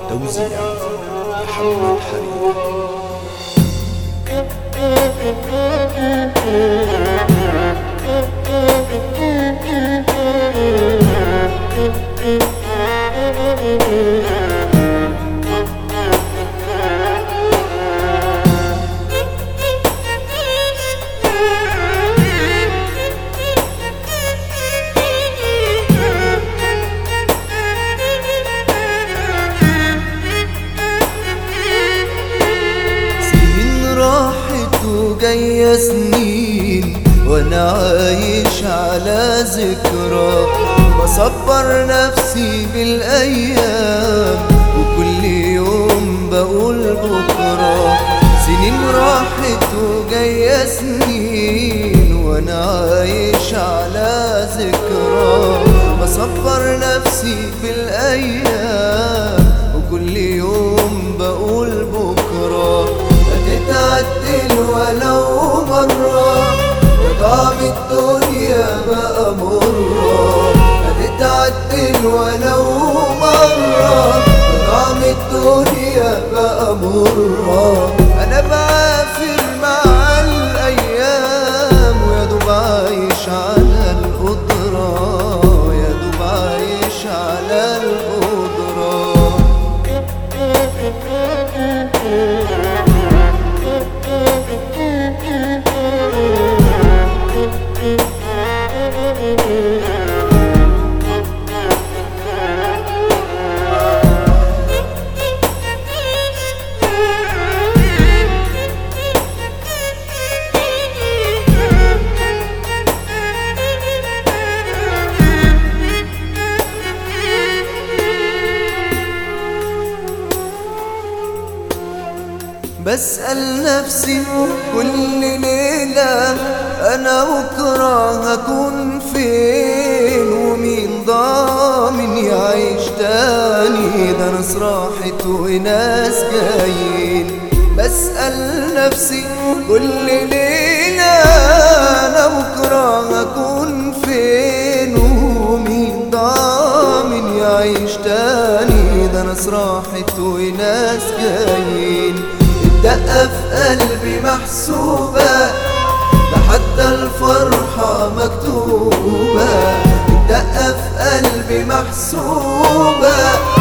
توزيع محمد حرير سنين راحت وجاية سنين وانا عايش على ذكرى بصبر نفسي بالايام وكل يوم بقول بكرة سنين راحت وجاية سنين وانا عايش على ذكرى بصبر نفسي بالايام وكل يوم بقول بكرة هتتعدل ولو مرة طعم الدنيا بقى مرة هتتعدل ولو مرة طعم الدنيا بقى مرة أنا بعافر مع الأيام ويا دوب عايش على القدرة يا دوب عايش على القدرة بسأل نفسي كل ليلة أنا بكرة هكون فين ومين ضامن يعيش تاني ده ناس راحت وناس جايين بسأل نفسي كل ليلة أنا بكرة هكون فين ومين ضامن يعيش تاني ده ناس راحت وناس جايين الدقة في قلبي محسوبة ده حتى الفرحة مكتوبة الدقة في قلبي محسوبة